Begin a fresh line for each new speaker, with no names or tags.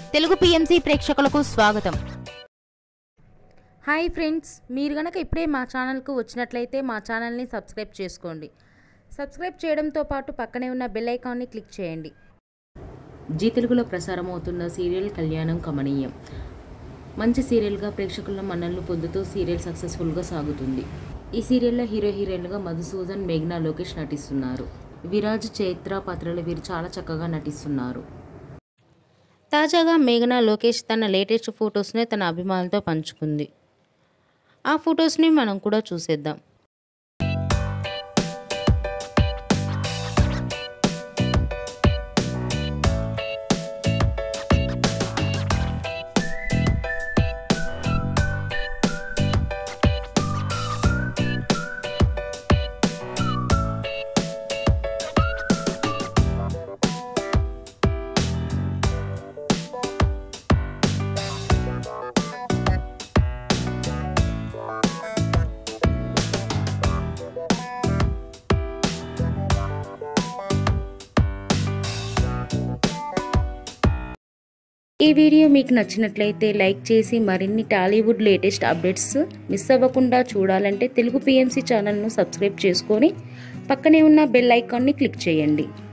Telugu PMC ప్రేక్షకులకు స్వాగతం
hi friends మీరు గనక ఇప్పుడే మా ఛానల్కు వచ్చినట్లయితే మా ఛానల్ని సబ్స్క్రైబ్ చేసుకోండి సబ్స్క్రైబ్ చేయడంతో పాటు పక్కనే ఉన్న బెల్ ఐకాన్ని క్లిక్ చేయండి
జీ తెలుగులో ప్రసారం అవుతున్న సీరియల్ కళ్యాణం కమనీయం మంచి సీరియల్గా ప్రేక్షకుల మన్నలను పొందుతూ సీరియల్ సక్సెస్ఫుల్గా సాగుతుంది ఈ సీరియల్లో హీరో హీరోయిన్లుగా మధుసూదన్ మేఘ్నా లోకేష్ నటిస్తున్నారు విరాజ్ చైత్ర పాత్రలు వీరు చాలా చక్కగా నటిస్తున్నారు
తాజాగా మేఘనా లోకేష్ తన లేటెస్ట్ ఫొటోస్ని తన అభిమానులతో పంచుకుంది ఆ ఫొటోస్ని మనం కూడా చూసేద్దాం ఈ వీడియో మీకు నచ్చినట్లయితే లైక్ చేసి మరిన్ని టాలీవుడ్ లేటెస్ట్ అప్డేట్స్ మిస్ అవ్వకుండా చూడాలంటే తెలుగు పిఎంసి ఛానల్ను సబ్స్క్రైబ్ చేసుకొని పక్కనే ఉన్న బెల్ ఐకాన్ని క్లిక్ చేయండి